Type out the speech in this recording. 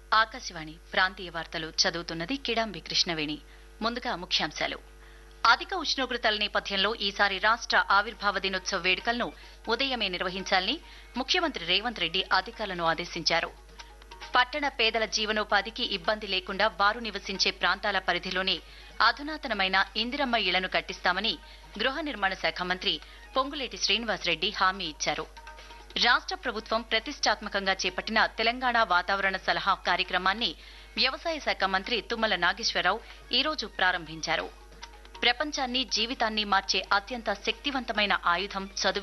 ఆకాశవాణి ప్రాంతీయ వార్తలు చదువుతున్నది కిడాంబి కృష్ణవేణి ముందుగా ముఖ్యాంశాలు అధిక ఉష్ణోగ్రతల నేపథ్యంలో ఈసారి రాష్ట్ర ఆవిర్భావ దినోత్సవ వేడుకలను ఉదయమే నిర్వహించాలని ముఖ్యమంత్రి రేవంత్ రెడ్డి అధికారులను ఆదేశించారు పట్టణ పేదల జీవనోపాధికి ఇబ్బంది లేకుండా వారు నివసించే ప్రాంతాల పరిధిలోనే అధునాతనమైన ఇందిరమ్మ ఇళ్లను కట్టిస్తామని గృహ నిర్మాణ శాఖ మంత్రి పొంగులేటి శ్రీనివాసరెడ్డి హామీ ఇచ్చారు రాష్ట్ర ప్రభుత్వం ప్రతిష్టాత్మకంగా చేపట్టిన తెలంగాణ వాతావరణ సలహా కార్యక్రమాన్ని వ్యవసాయ శాఖ మంత్రి తుమ్మల నాగేశ్వరరావు ఈరోజు ప్రారంభించారు ప్రపంచాన్ని జీవితాన్ని మార్చే అత్యంత శక్తివంతమైన ఆయుధం చదువు